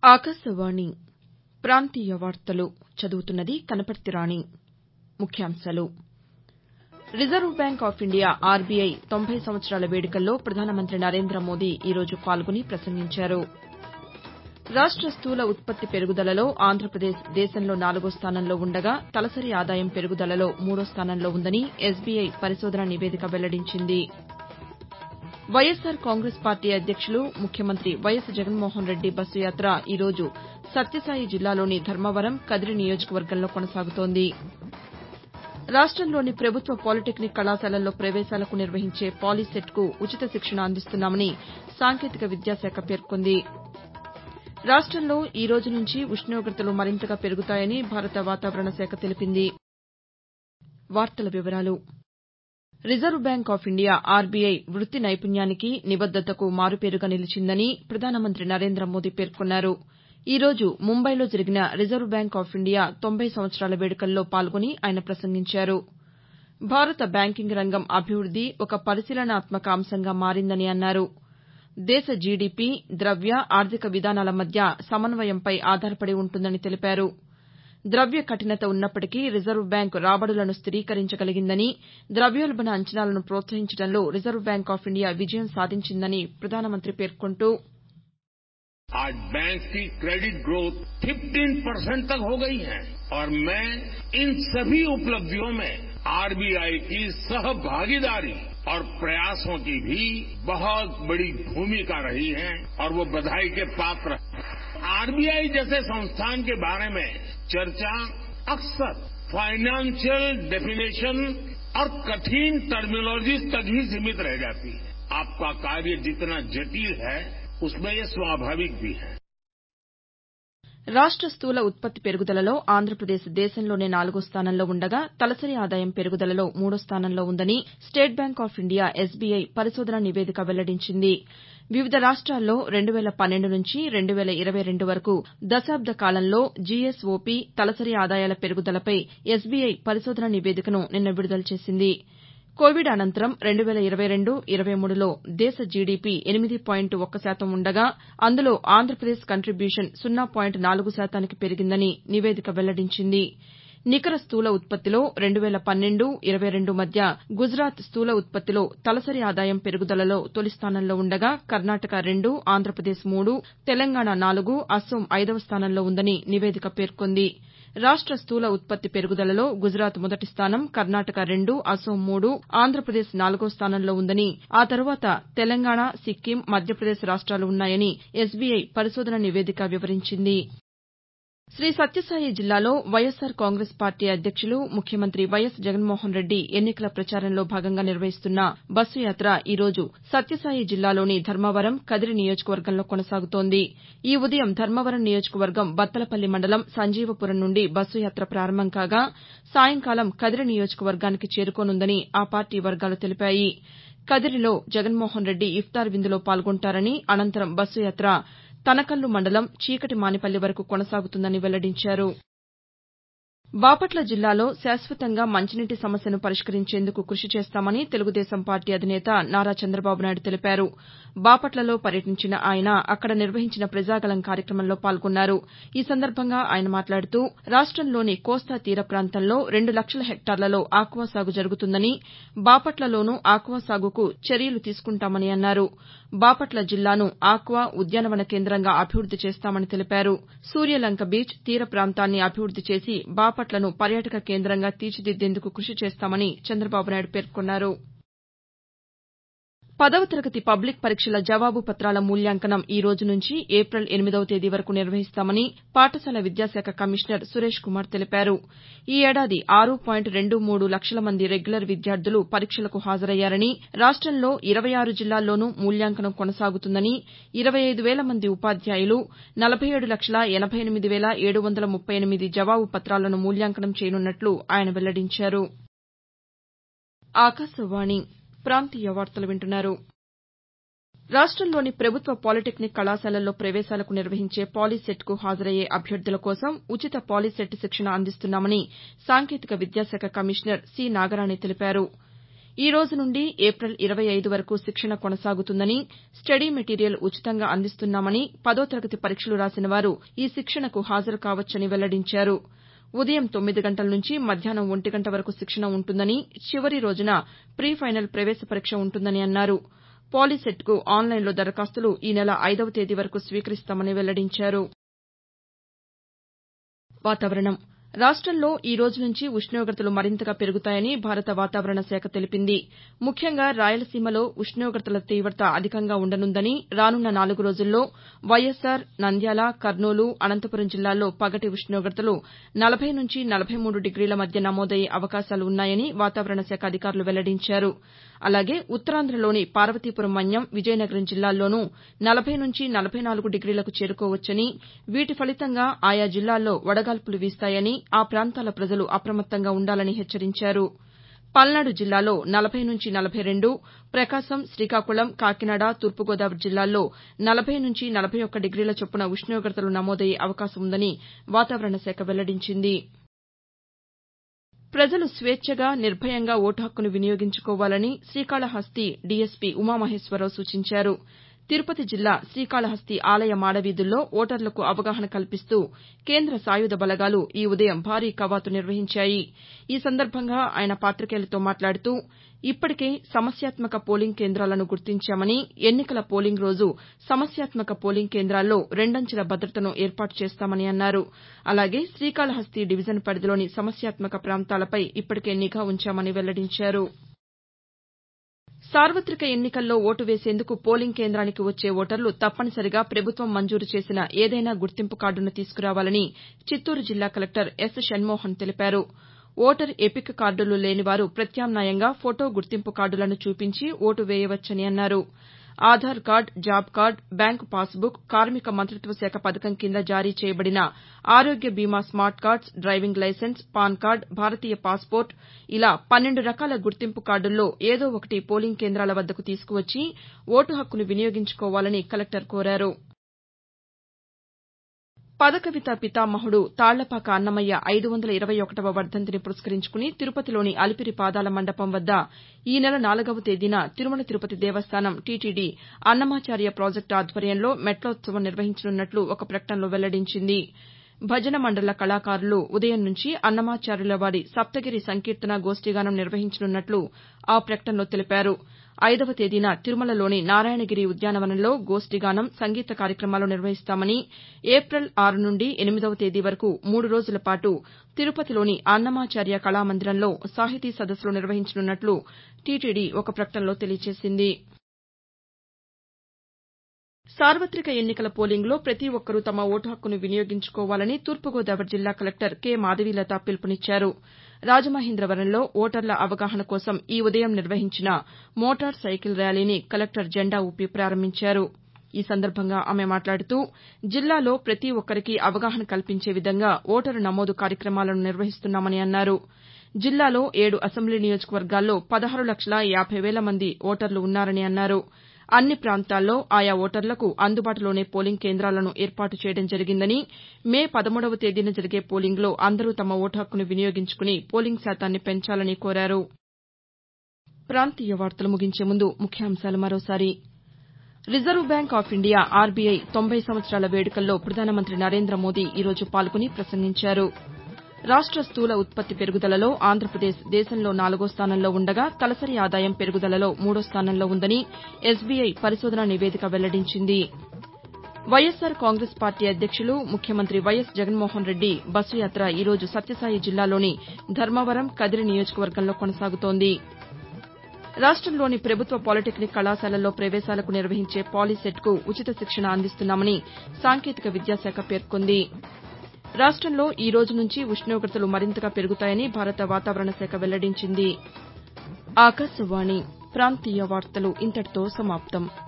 ఆకాశవాణి ప్రాంతీయ వార్తలు చదువుతున్నది కనపర్తి రాణి ముఖ్యాంశాలు Reserve Bank of India R B I తొంభై సంవత్సరాల వేడుకల్లో ప్రధానమంత్రి నరేంద్ర మోదీ ఈరోజు పాల్గొని ప్రసంగించారు రాష్ట స్థూల ఉత్పత్తి పెరుగుదలలో ఆంధ్రప్రదేశ్ దేశంలో నాలుగో స్థానంలో ఉండగా తలసరి ఆదాయం పెరుగుదలలో మూడో స్థానంలో ఉందని ఎస్బీఐ పరిశోధనా నివేదిక వెల్లడించింది వైఎస్సార్ కాంగ్రెస్ పార్టీ అధ్యక్షులు ముఖ్యమంత్రి వైఎస్ జగన్మోహన్రెడ్డి బస్సు యాత ఈరోజు సత్యసాయి జిల్లాలోని ధర్మవరం కదిరి నియోజకవర్గంలో కొనసాగుతోంది రాష్టంలోని ప్రభుత్వ పాలిటెక్నిక్ కళాశాలల్లో ప్రవేశాలకు నిర్వహించే పాలీసెట్కు ఉచిత శిక్షణ అందిస్తున్నామని సాంకేతిక విద్యాశాఖ పేర్కొంది రాష్టంలో ఈ రోజు నుంచి ఉష్ణోగ్రతలు మరింతగా పెరుగుతాయని భారత వాతావరణ శాఖ తెలిపింది Reserve Bank of India R B I వృత్తి నైపుణ్యానికి నిబద్దతకు మారుపేరుగా నిలిచిందని ప్రధానమంత్రి నరేంద్ర మోదీ పేర్కొన్నారు ఈ రోజు ముంబైలో జరిగిన రిజర్వ్ బ్యాంక్ ఆఫ్ ఇండియా తొంభై సంవత్సరాల వేడుకల్లో పాల్గొని ఆయన ప్రసంగించారు భారత బ్యాంకింగ్ రంగం అభివృద్ది ఒక పరిశీలనాత్మక అంశంగా మారిందని అన్నారు దేశ జీడీపీ ద్రవ్య ఆర్థిక విధానాల మధ్య సమన్వయంపై ఆధారపడి ఉంటుందని తెలిపారు ద్రవ్య కఠినత ఉన్నప్పటికీ రిజర్వ్ బ్యాంక్ రాబడులను స్టిరీకరించగలిగిందని ద్రవ్యోల్బణ అంచనాలను ప్రోత్సహించడంలో రిజర్వ్ బ్యాంక్ ఆఫ్ ఇండియా విజయం సాధించిందని ప్రధానమంత్రి పేర్కొంటూ आज बैंक की क्रेडिट ग्रोथ 15 परसेंट तक हो गई है और मैं इन सभी उपलब्धियों में आरबीआई की सहभागीदारी और प्रयासों की भी बहुत बड़ी भूमिका रही है और वो बधाई के पात्र हैं आरबीआई जैसे संस्थान के बारे में चर्चा अक्सर फाइनेंशियल डेफिनेशन और कठिन टर्मिनोलॉजीज तक ही सीमित रह जाती है आपका कार्य जितना जटिल है उसमें ये स्वाभाविक भी है రాష్ట స్థూల ఉత్పత్తి పెరుగుదలలో ఆంధ్రప్రదేశ్ దేశంలోనే నాలుగో స్థానంలో ఉండగా తలసరి ఆదాయం పెరుగుదలలో మూడో స్థానంలో ఉందని State Bank of India S B I పరిశోధనా నివేదిక వెల్లడించింది వివిధ రాష్ట్రాల్లో రెండు వేల పన్నెండు నుంచి రెండు వేల ఇరవై రెండు వరకు దశాబ్ద కాలంలో జీఎస్ఓపీ తలసరి ఆదాయాల పెరుగుదలపై ఎస్బీఐ పరిశోధనా నివేదికను నిన్న విడుదల చేసింది కోవిడ్ అనంతరం రెండు వేల ఇరవై రెండు ఇరవై మూడులో దేశ జీడీపీ ఎనిమిది పాయింట్ ఒక్క శాతం ఉండగా అందులో ఆంధ్రప్రదేశ్ కంట్రిబ్యూషన్ సున్నా పాయింట్ నాలుగు శాతానికి పెరిగిందని నివేదిక వెల్లడించింది నికర స్థూల ఉత్పత్తిలో రెండు వేల పన్నెండు ఇరవై రెండు మధ్య గుజరాత్ స్థూల ఉత్పత్తిలో తలసరి ఆదాయం పెరుగుదలలో తొలి స్థానంలో ఉండగా కర్ణాటక రెండు ఆంధ్రప్రదేశ్ మూడు తెలంగాణ నాలుగు అస్సోం ఐదవ స్థానంలో ఉందని నివేదిక పేర్కొంది రాష్ట స్థూల ఉత్పత్తి పెరుగుదలలో గుజరాత్ మొదటి స్థానం కర్ణాటక రెండు అసోం మూడు ఆంధ్రప్రదేశ్ నాలుగో స్థానంలో ఉందని ఆ తర్వాత తెలంగాణ సిక్కిం మధ్యప్రదేశ్ రాష్ట్రాలు ఉన్నాయని ఎస్బీఐ పరిశోధనా నివేదిక వివరించింది శ్రీ సత్యసాయి జిల్లాలో వైఎస్సార్ కాంగ్రెస్ పార్టీ అధ్యక్షులు ముఖ్యమంత్రి వైఎస్ జగన్మోహన్రెడ్డి ఎన్నికల ప్రచారంలో భాగంగా నిర్వహిస్తున్న బస్సు యాత ఈరోజు సత్యసాయి జిల్లాలోని ధర్మవరం కదిరి నియోజకవర్గంలో కొనసాగుతోంది ఈ ఉదయం ధర్మవరం నియోజకవర్గం బత్తలపల్లి మండలం సంజీవపురం నుండి బస్సు యాత ప్రారంభం కాగా సాయంకాలం కదిరి నియోజకవర్గానికి చేరుకోనుందని ఆ పార్టీ వర్గాలు తెలిపాయి కదిరిలో జగన్మోహన్రెడ్డి ఇఫ్తార్ విందులో పాల్గొంటారని అనంతరం బస్సు యాత తనకల్లు మండలం చీకటి మానిపల్లి వరకు కొనసాగుతుందని వెల్లడించారు బాపట్ల జిల్లాలో శాశ్వతంగా మంచినీటి సమస్యను పరిష్కరించేందుకు కృషి చేస్తామని తెలుగుదేశం పార్టీ అధినేత నారా చంద్రబాబు నాయుడు తెలిపారు బాపట్లలో పర్యటించిన ఆయన అక్కడ నిర్వహించిన ప్రజాగళం కార్యక్రమంలో పాల్గొన్నారు ఈ సందర్భంగా ఆయన మాట్లాడుతూ రాష్టంలోని కోస్తా తీర ప్రాంతంలో రెండు లక్షల హెక్టార్లలో ఆక్వా సాగు జరుగుతుందని బాపట్లలోనూ ఆక్వా సాగుకు చర్యలు తీసుకుంటామని అన్నారు బాపట్ల జిల్లాను ఆక్వా ఉద్యానవన కేంద్రంగా అభివృద్ది చేస్తామని తెలిపారు సూర్యలంక బీచ్ తీర ప్రాంతాన్ని అభివృద్ది చేసి బాపట్లను పర్యాటక కేంద్రంగా తీర్చిదిద్దేందుకు కృషి చేస్తామని చంద్రబాబు నాయుడు పేర్కొన్నారు పదవ తరగతి పబ్లిక్ పరీక్షల జవాబు పత్రాల మూల్యాంకనం ఈ రోజు నుంచి ఏప్రిల్ ఎనిమిదవ తేదీ వరకు నిర్వహిస్తామని పాఠశాల విద్యాశాఖ కమిషనర్ సురేష్ కుమార్ తెలిపారు ఈ ఏడాది ఆరు పాయింట్ రెండు మూడు లక్షల మంది రెగ్యులర్ విద్యార్థులు పరీక్షలకు హాజరయ్యారని రాష్టంలో ఇరవై ఆరు జిల్లాల్లోనూ మూల్యాంకనం కొనసాగుతుందని ఇరవై ఐదు వేల మంది ఉపాధ్యాయులు నలభై ఏడు లక్షల ఎనబై ఎనిమిది వేల ఏడు వందల ముప్పై ఎనిమిది జవాబు పత్రాలను మూల్యాంకనం చేయనున్నట్లు ఆయన వెల్లడించారు ప్రాంతీయ వార్తలు వింటున్నారు రాష్టంలోని ప్రభుత్వ పాలిటెక్నిక్ కళాశాలల్లో ప్రవేశాలకు నిర్వహించే పాలీసెట్కు హాజరయ్యే అభ్యర్థుల కోసం ఉచిత పాలీసెట్ శిక్షణ అందిస్తున్నామని సాంకేతిక విద్యాశాఖ కమిషనర్ సి నాగరాణి తెలిపారు ఈ రోజు నుండి ఏప్రిల్ ఇరవై ఐదు వరకు శిక్షణ కొనసాగుతుందని స్టడీ మెటీరియల్ ఉచితంగా అందిస్తున్నామని పదో తరగతి పరీక్షలు రాసిన వారు ఈ శిక్షణకు హాజరు కావచ్చని వెల్లడించారు ఉదయం తొమ్మిది గంటల నుంచి మధ్యాహ్నం ఒంటి గంట వరకు శిక్షణ ఉంటుందని చివరి రోజున ప్రీ ఫైనల్ ప్రవేశ పరీక్ష ఉంటుందని అన్నారు పాలీసెట్కు ఆన్లైన్లో దరఖాస్తులు ఈ నెల ఐదవ తేదీ వరకు స్వీకరిస్తామని వెల్లడించారు వాతావరణం రాష్టంలో ఈ రోజు నుంచి ఉష్ణోగ్రతలు మరింతగా పెరుగుతాయని భారత వాతావరణ శాఖ తెలిపింది ముఖ్యంగా రాయలసీమలో ఉష్ణోగ్రతల తీవత అధికంగా ఉండనుందని రానున్న నాలుగు రోజుల్లో వైఎస్సార్ నంద్యాల కర్నూలు అనంతపురం జిల్లాల్లో పగటి ఉష్ణోగ్రతలు నలభై నుంచి నలభై మూడు డిగ్రీల మధ్య నమోదయ్యే అవకాశాలు ఉన్నాయని వాతావరణ శాఖ అధికారులు వెల్లడించారు అలాగే ఉత్తరాంధ్రలోని పార్వతీపురం మన్యం విజయనగరం జిల్లాల్లోనూ నలభై నుంచి నలభై నాలుగు డిగ్రీలకు చేరుకోవచ్చని వీటి ఫలితంగా ఆయా జిల్లాల్లో వడగాల్పులు వీస్తాయని ఆ ప్రాంతాల ప్రజలు అప్రమత్తంగా ఉండాలని హెచ్చరించారు పల్నాడు జిల్లాలో నలభై నుంచి నలభై రెండు ప్రకాశం శ్రీకాకుళం కాకినాడ తూర్పుగోదావరి జిల్లాల్లో నలభై నుంచి నలభై ఒక్క డిగ్రీల చొప్పున ఉష్ణోగ్రతలు నమోదయ్యే అవకాశం ఉందని వాతావరణ శాఖ వెల్లడించింది ప్రజలు స్వేచ్చగా నిర్భయంగా ఓటు హక్కును వినియోగించుకోవాలని శ్రీకాళహస్తి డీఎస్పీ ఉమామహేశ్వరరావు సూచించారు తిరుపతి జిల్లా శ్రీకాళహస్తి ఆలయ మాడవీధుల్లో ఓటర్లకు అవగాహన కల్పిస్తూ కేంద్ర సాయుధ బలగాలు ఈ ఉదయం భారీ కవాతు నిర్వహించాయి ఈ సందర్భంగా ఆయన పాతికేయులతో మాట్లాడుతూ ఇప్పటికే సమస్యాత్మక పోలింగ్ కేంద్రాలను గుర్తించామని ఎన్నికల పోలింగ్ రోజు సమస్యాత్మక పోలింగ్ కేంద్రాల్లో రెండంచెల భద్రతను ఏర్పాటు చేస్తామని అన్నారు అలాగే శ్రీకాళహస్తి డివిజన్ పరిధిలోని సమస్యాత్మక ప్రాంతాలపై ఇప్పటికే నిఘా ఉంచామని వెల్లడించారు సార్వతిక ఎన్నికల్లో ఓటు వేసేందుకు పోలింగ్ కేంద్రానికి వచ్చే ఓటర్లు తప్పనిసరిగా ప్రభుత్వం మంజూరు చేసిన ఏదైనా గుర్తింపు కార్డును తీసుకురావాలని చిత్తూరు జిల్లా కలెక్టర్ ఎస్ షణ్మోహన్ తెలిపారు ఓటర్ ఎపిక్ కార్డులు లేనివారు ప్రత్యామ్నాయంగా ఫోటో గుర్తింపు కార్డులను చూపించి ఓటు వేయవచ్చని అన్నారు Aadhaar card job card bank passbook కార్మిక మంతిత్వ శాఖ పథకం కింద జారీ చేయబడిన ఆరోగ్య బీమా smart cards driving licence PAN card భారతీయ పాస్పోర్ట్ ఇలా పన్నెండు రకాల గుర్తింపు కార్డుల్లో ఏదో ఒకటి పోలింగ్ కేంద్రాల వద్దకు తీసుకువచ్చి ఓటు హక్కును వినియోగించుకోవాలని కలెక్టర్ కోరారు పదకవిత పితామహుడు తాళ్లపాక అన్నమయ్య ఐదు వందల ఇరవై ఒకటవ వర్దంతిని పురస్కరించుకుని తిరుపతిలోని అలిపిరి పాదాల మండపం వద్ద ఈ నెల నాలుగవ తేదీన తిరుమల తిరుపతి దేవస్థానం టీటీడీ అన్నమాచార్య ప్రాజెక్టు ఆధ్వర్యంలో మెట్లోత్సవం నిర్వహించనున్నట్లు ఒక ప్రకటనలో వెల్లడించింది భజన మండళ్ల కళాకారులు ఉదయం నుంచి అన్నమాచార్యుల వారి సప్తగిరి సంకీర్తన గోష్ఠిగానం నిర్వహించనున్నట్లు ఆ ప్రకటనలో తెలిపారు ఐదవ తేదీన తిరుమలలోని నారాయణగిరి ఉద్యానవనంలో గోష్ఠిగానం సంగీత కార్యక్రమాలు నిర్వహిస్తామని ఏప్రిల్ ఆరు నుండి ఎనిమిదవ తేదీ వరకు మూడు రోజుల పాటు తిరుపతిలోని అన్నమాచార్య కళామందిరంలో సాహితీ సదస్సులు నిర్వహించనున్నట్లు టీటీడీ ఒక ప్రకటనలో తెలియజేసింది సార్వతిక ఎన్నికల పోలింగ్లో ప్రతి ఒక్కరూ తమ ఓటు హక్కును వినియోగించుకోవాలని తూర్పుగోదావరి జిల్లా కలెక్టర్ కె మాధవీలత పిలుపునిచ్చారు రాజమహేంద్రవరంలో ఓటర్ల అవగాహన కోసం ఈ ఉదయం నిర్వహించిన మోటార్ సైకిల్ ర్యాలీని కలెక్టర్ జెండా ఊపి ప్రారంభించారు ఈ సందర్భంగా ఆమె మాట్లాడుతూ జిల్లాలో ప్రతి ఒక్కరికీ అవగాహన కల్పించే విధంగా ఓటరు నమోదు కార్యక్రమాలను నిర్వహిస్తున్నామని అన్నారు జిల్లాలో ఏడు అసెంబ్లీ నియోజకవర్గాల్లో పదహారు లక్షల యాబై వేల మంది ఓటర్లు ఉన్నారని అన్నారు అన్ని ప్రాంతాల్లో ఆయా ఓటర్లకు అందుబాటులోనే పోలింగ్ కేంద్రాలను ఏర్పాటు చేయడం జరిగిందని మే పదమూడవ తేదీన జరిగే పోలింగ్లో అందరూ తమ ఓటు హక్కును వినియోగించుకుని పోలింగ్ శాతాన్ని పెంచాలని కోరారు ప్రాంతీయ వార్తలు ముగించే ముందు ముఖ్యాంశాలు మరోసారి Reserve Bank of India R B I తొంభై సంవత్సరాల వేడుకల్లో ప్రధానమంత్రి నరేంద్ర మోదీ ఈరోజు పాల్గొని ప్రసంగించారు రాష్ట స్థూల ఉత్పత్తి పెరుగుదలలో ఆంధ్రప్రదేశ్ దేశంలో నాలుగో స్థానంలో ఉండగా తలసరి ఆదాయం పెరుగుదలలో మూడో స్థానంలో ఉందని ఎస్బీఐ పరిశోధనా నివేదిక వెల్లడించింది వైఎస్సార్ కాంగ్రెస్ పార్టీ అధ్యక్షులు ముఖ్యమంత్రి వైఎస్ జగన్మోహన్ రెడ్డి బస్సు యాత్ర ఈరోజు సత్యసాయి జిల్లాలోని ధర్మవరం కదిరి నియోజకవర్గంలో కొనసాగుతోంది రాష్టంలోని ప్రభుత్వ పాలిటెక్నిక్ కళాశాలల్లో ప్రవేశాలకు నిర్వహించే పాలీసెట్కు ఉచిత శిక్షణ అందిస్తున్నామని సాంకేతిక విద్యాశాఖ పేర్కొంది రాష్టంలో ఈ రోజు నుంచి ఉష్ణోగ్రతలు మరింతగా పెరుగుతాయని భారత వాతావరణ శాఖ వెల్లడించింది ఆకాశవాణి ప్రాంతీయ వార్తలు ఇంతటితో సమాప్తం